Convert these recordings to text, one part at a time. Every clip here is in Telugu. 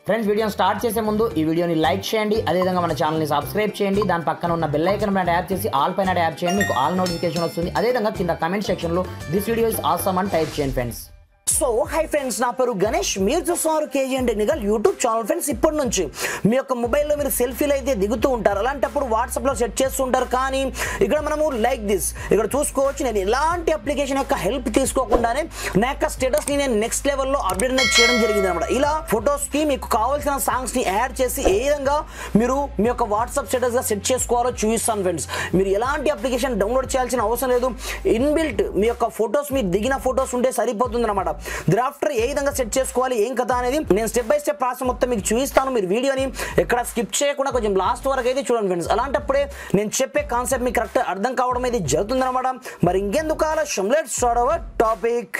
ఫ్రెండ్స్ వీడియోని స్టార్ట్ చేసే ముందు ఈ వీడియోని లైక్ చేయండి అదేవిధంగా మన ఛానల్ని సబ్స్క్రైబ్ చేయండి దాని పక్కన ఉన్న బెల్ ఐకన్ పైన ట్యాప్ చేసి ఆల్ పైన ట్యాప్ చేయండి మీకు ఆల్ నోటిఫికేషన్ వస్తుంది అదేవిధంగా కింద కమెంట్ సెక్షన్లో దిస్ వీడియో ఇస్ ఆసమ్ అని టైప్ చేయండి ఫ్రెండ్స్ సో హై ఫ్రెండ్స్ నా పేరు గణేష్ మీరు చూస్తున్నారు KG and technical YouTube channel friends ఇప్పటి నుంచి మీ యొక్క మొబైల్లో మీరు సెల్ఫీలు అయితే దిగుతూ ఉంటారు అలాంటప్పుడు వాట్సాప్లో సెట్ చేస్తూ ఉంటారు కానీ ఇక్కడ మనము లైక్ దిస్ ఇక్కడ చూసుకోవచ్చు నేను ఎలాంటి అప్లికేషన్ యొక్క హెల్ప్ తీసుకోకుండానే నా యొక్క స్టేటస్ని నేను నెక్స్ట్ లెవెల్లో అప్డేట్ అనేది చేయడం జరిగింది అనమాట ఇలా ఫొటోస్కి మీకు కావాల్సిన సాంగ్స్ని యాడ్ చేసి ఏ విధంగా మీరు మీ యొక్క వాట్సాప్ స్టేటస్గా సెట్ చేసుకోవాలో చూపిస్తాను ఫ్రెండ్స్ మీరు ఎలాంటి అప్లికేషన్ డౌన్లోడ్ చేయాల్సిన అవసరం లేదు ఇన్బిల్ట్ మీ యొక్క ఫొటోస్ మీరు దిగిన ఫొటోస్ ఉంటే సరిపోతుంది అనమాట డ్రాఫ్టర్ ఏ విధంగా సెట్ చేసుకోవాలి ఏం కథ అనేది నేను స్టెప్ బై స్టెప్ ప్రాసెస్ మొత్తం మీకు చూపిస్తాను మీరు వీడియోని ఎక్కడ స్కిప్ చేయకుండా కొంచెం లాస్ట్ వరకు అయితే చూడండి ఫ్రెండ్స్ అలాంటప్పుడే నేను చెప్పే కాన్సెప్ట్ మీకు కరెక్ట్ అర్థం కావడం అయితే జరుగుతుంది అనమాట మరి ఇంకెందుకు ఆలస్యం let's start our topic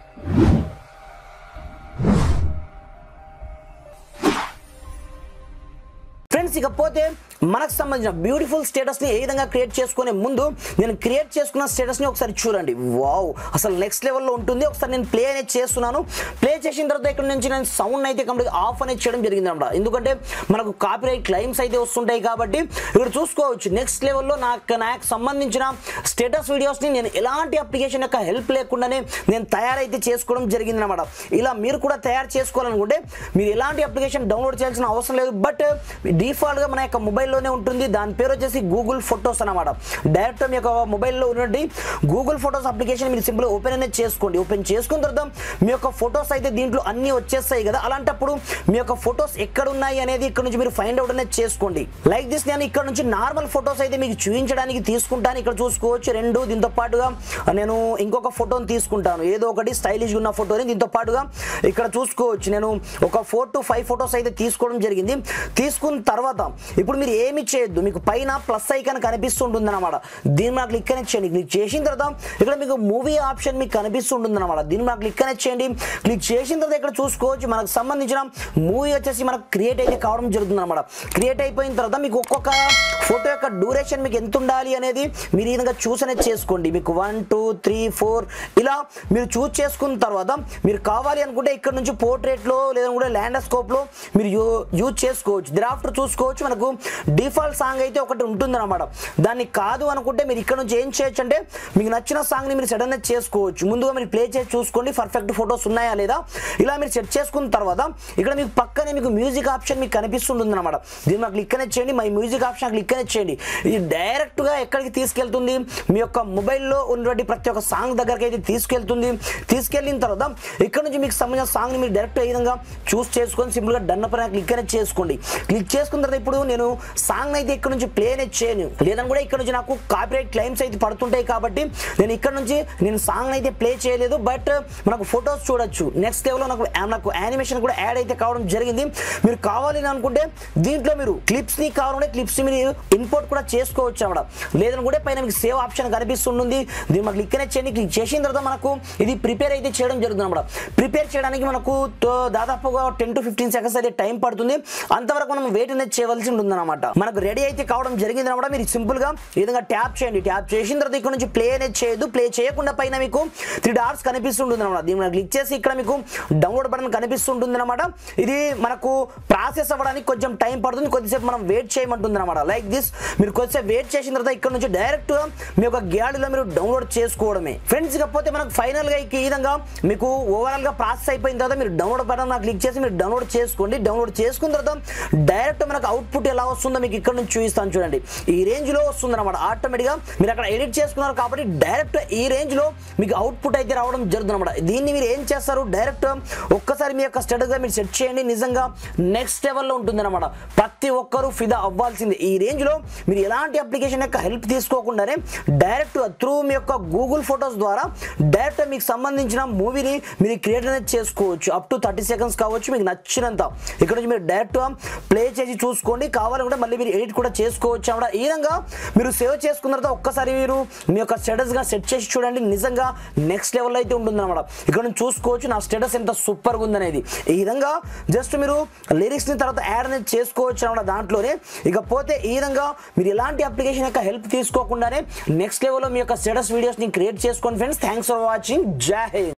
friends ఇకపోతే మనకు సంబంధించిన బ్యూటిఫుల్ స్టేటస్ని ఏ విధంగా క్రియేట్ చేసుకునే ముందు నేను క్రియేట్ చేసుకున్న స్టేటస్ని ఒకసారి చూడండి వావ్ అసలు నెక్స్ట్ లెవెల్లో ఉంటుంది ఒకసారి నేను ప్లే అనేది చేస్తున్నాను ప్లే చేసిన తర్వాత ఇక్కడ నుంచి నేను సౌండ్ అయితే కంప్లీట్ ఆఫ్ అనేది చేయడం జరిగింది అనమాట ఎందుకంటే మనకు కాపీరైట్ క్లైమ్స్ అయితే వస్తుంటాయి కాబట్టి ఇక్కడ చూసుకోవచ్చు నెక్స్ట్ లెవెల్లో నాకు నాకు సంబంధించిన స్టేటస్ వీడియోస్ని నేను ఎలాంటి అప్లికేషన్ యొక్క హెల్ప్ లేకుండానే నేను తయారైతే చేసుకోవడం జరిగింది అనమాట ఇలా మీరు కూడా తయారు చేసుకోవాలనుకుంటే మీరు ఎలాంటి అప్లికేషన్ డౌన్లోడ్ చేయాల్సిన అవసరం లేదు బట్ డిఫాల్ట్గా మన యొక్క మొబైల్లోనే ఉంటుంది దాని పేరు వచ్చేసి గూగుల్ ఫొటోస్ అనమాట డైరెక్ట్ మీ యొక్క మొబైల్లో ఉన్నటువంటి గూగుల్ ఫొటోస్ అప్లికేషన్ మీరు సింపుల్ ఓపెన్ అనేది చేసుకోండి ఓపెన్ చేసుకున్న తర్వాత మీ యొక్క ఫొటోస్ అయితే దీంట్లో అన్ని వచ్చేస్తాయి కదా అలాంటప్పుడు మీ యొక్క ఫొటోస్ ఎక్కడ ఉన్నాయి అనేది ఇక్కడ నుంచి మీరు ఫైండ్ అవుట్ అనేది చేసుకోండి లైక్ దిస్ నేను ఇక్కడ నుంచి నార్మల్ ఫొటోస్ అయితే మీకు చూపించడానికి తీసుకుంటాను ఇక్కడ చూసుకోవచ్చు రెండు దీంతో పాటుగా నేను ఇంకొక ఫోటోని తీసుకుంటాను ఏదో ఒకటి స్టైలిష్ ఉన్న ఫోటోని దీంతో పాటుగా ఇక్కడ చూసుకోవచ్చు నేను ఒక ఫోర్ టు ఫైవ్ ఫొటోస్ అయితే తీసుకోవడం జరిగింది తీసుకున్న తర్వాత ఇప్పుడు మీరు ఏమి చేయొద్దు మీకు పైన ప్లస్ ఐకాన్ కనిపిస్తుంటుంది అనమాట దీని మీద క్లిక్ అనేది చేయండి క్లిక్ చేసిన తర్వాత ఇక్కడ మీకు మూవీ ఆప్షన్ మీకు కనిపిస్తుంటుంది అనమాట దీని మీద క్లిక్ అనేది చేయండి క్లిక్ చేసిన తర్వాత ఇక్కడ చూసుకోవచ్చు మనకు సంబంధించిన మూవీ వచ్చేసి మనకు క్రియేట్ అయితే కావడం జరుగుతుంది అనమాట క్రియేట్ అయిపోయిన తర్వాత మీకు ఒక్కొక్క ఫోటో యొక్క డ్యూరేషన్ మీకు ఎంత ఉండాలి అనేది మీరు ఈ విధంగా చూస్ అనేది చేసుకోండి మీకు వన్ టూ త్రీ ఫోర్ ఇలా మీరు చూస్ చేసుకున్న తర్వాత మీరు కావాలి అనుకుంటే ఇక్కడ నుంచి పోర్ట్రేట్లో లేదంటే ల్యాండోస్కోప్లో మీరు యూ- యూజ్ చేసుకోవచ్చు దిరాఫ్టర్ చూసుకోవచ్చు మనకు డిఫాల్ట్ సాంగ్ అయితే ఒకటి ఉంటుందన్నమాట దాన్ని కాదు అనుకుంటే మీరు ఇక్కడ నుంచి ఏం చేయొచ్చు అంటే మీకు నచ్చిన సాంగ్ని మీరు సెట్ అనేది చేసుకోవచ్చు ముందుగా మీరు ప్లే చేసి చూసుకోండి పర్ఫెక్ట్ ఫొటోస్ ఉన్నాయా లేదా ఇలా మీరు సెట్ చేసుకున్న తర్వాత ఇక్కడ మీకు పక్కనే మీకు మ్యూజిక్ ఆప్షన్ మీకు కనిపిస్తుంటుంది అనమాట దీన్ని మాకు క్లిక్ అనేది చేయండి మై మ్యూజిక్ ఆప్షన్ క్లిక్ అనేది చేయండి ఇది డైరెక్ట్గా ఎక్కడికి తీసుకెళ్తుంది మీ యొక్క మొబైల్లో ఉన్నటువంటి ప్రతి ఒక్క సాంగ్ దగ్గరికి అయితే తీసుకెళ్తుంది తీసుకెళ్ళిన తర్వాత ఇక్కడ నుంచి మీకు సంబంధించిన సాంగ్ని మీరు డైరెక్ట్ ఏ విధంగా చూస్ చేసుకొని సింపుల్గా డన్ పైన క్లిక్ అనేది చేసుకోండి క్లిక్ చేసుకున్న తర్వాత ఇప్పుడు నేను సాంగ్ అయితే ఇక్కడ నుంచి ప్లే అనేది చేయను లేదని కూడా ఇక్కడ నుంచి నాకు కాపీరైట్ క్లైమ్స్ అయితే పడుతుంటాయి కాబట్టి నేను ఇక్కడ నుంచి నేను సాంగ్ అయితే ప్లే చేయలేదు బట్ మనకు ఫొటోస్ చూడొచ్చు నెక్స్ట్ లెవెల్లో నాకు నాకు యానిమేషన్ కూడా యాడ్ అయితే కావడం జరిగింది మీరు కావాలి అని అనుకుంటే దీంట్లో మీరు క్లిప్స్ ని కావాలంటే క్లిప్స్ మీరు ఇంపోర్ట్ కూడా చేసుకోవచ్చు అన్నమాట లేదని కూడా పైన మీకు సేవ్ ఆప్షన్ కనిపిస్తుంటుంది దీన్ని మాకు క్లిక్ అనేది చేయండి క్లిక్ చేసిన తర్వాత మనకు ఇది ప్రిపేర్ అయితే చేయడం జరుగుతుంది అనమాట ప్రిపేర్ చేయడానికి మనకు తో- దాదాపుగా టెన్ టు ఫిఫ్టీన్ సెకండ్స్ అయితే టైం పడుతుంది అంతవరకు మనం వెయిట్ అనేది చేయవలసి ఉంటుంది అనమాట మనకు రెడీ అయితే కావడం జరిగింది అనమాట మీరు సింపుల్ గా ఈ విధంగా ట్యాప్ చేయండి ట్యాప్ చేసిన తర్వాత ఇక్కడ నుంచి ప్లే అనేది చేయొద్దు ప్లే చేయకుండా పైన మీకు త్రీ డాట్స్ కనిపిస్తుంటుంది అనమాట దీని మీద క్లిక్ చేసి ఇక్కడ మీకు డౌన్లోడ్ బటన్ కనిపిస్తుంటుంది అనమాట ఇది మనకు ప్రాసెస్ అవ్వడానికి కొంచెం టైం పడుతుంది కొద్దిసేపు మనం వెయిట్ చేయమంటుంది అనమాట లైక్ దిస్ మీరు కొద్దిసేపు వెయిట్ చేసిన తర్వాత ఇక్కడ నుంచి డైరెక్ట్ గా మీ యొక్క గ్యాలరీలో మీరు డౌన్లోడ్ చేసుకోవడమే ఫ్రెండ్స్ ఇకపోతే మనకు ఫైనల్ గా ఈ విధంగా మీకు ఓవరాల్ గా ప్రాసెస్ అయిపోయిన తర్వాత మీరు డౌన్లోడ్ బటన్ క్లిక్ చేసి మీరు డౌన్లోడ్ చేసుకోండి డౌన్లోడ్ చేసుకున్న తర్వాత డైరెక్ట్ మనకు అవుట్పుట్ ఎలా వస్తుందో మీకు ఇక్కడ నుంచి చూపిస్తాను చూడండి ఈ రేంజ్ లో వస్తుంది అనమాట ఆటోమేటిక్ గా మీరు అక్కడ ఎడిట్ చేసుకున్నారు కాబట్టి డైరెక్ట్ ఈ రేంజ్ లో మీకు అవుట్పుట్ అయితే రావడం జరుగుతుంది అనమాట దీన్ని మీరు ఏం చేస్తారు డైరెక్ట్ ఒక్కసారి మీ యొక్క స్టేటస్ గా మీరు సెట్ చేయండి నిజంగా నెక్స్ట్ లెవెల్లో ఉంటుంది అనమాట ప్రతి ఒక్కరూ ఫిదా అవ్వాల్సింది ఈ రేంజ్ లో మీరు ఎలాంటి అప్లికేషన్ యొక్క హెల్ప్ తీసుకోకుండానే డైరెక్ట్ త్రూ మీ యొక్క గూగుల్ ఫొటోస్ ద్వారా డైరెక్ట్ మీకు సంబంధించిన మూవీని మీరు క్రియేట్ అనేది చేసుకోవచ్చు అప్ టు థర్టీ సెకండ్స్ కావచ్చు మీకు నచ్చినంత ఇక్కడ నుంచి మీరు డైరెక్ట్ ప్లే చేసి చూసుకోండి కావాలనుకుంటే మళ్ళీ మీరు ఎడిట్ కూడా చేసుకోవచ్చు అన్నమాట ఈ విధంగా మీరు సేవ్ చేసుకున్న తర్వాత ఒక్కసారి మీరు మీ యొక్క స్టేటస్ గా సెట్ చేసి చూడండి నిజంగా నెక్స్ట్ లెవెల్ అయితే ఉంటుంది అనమాట ఇక్కడ నుంచి చూసుకోవచ్చు నా స్టేటస్ ఎంత సూపర్ గా ఉందనేది ఈ విధంగా జస్ట్ మీరు లిరిక్స్ ని తర్వాత యాడ్ అనేది చేసుకోవచ్చు అనమాట దాంట్లోనే ఇకపోతే ఈ విధంగా మీరు ఎలాంటి అప్లికేషన్ యొక్క హెల్ప్ తీసుకోకుండానే నెక్స్ట్ లెవెల్లో మీ యొక్క స్టేటస్ వీడియోస్ ని క్రియేట్ చేసుకోండి friends thanks for watching Jai Hind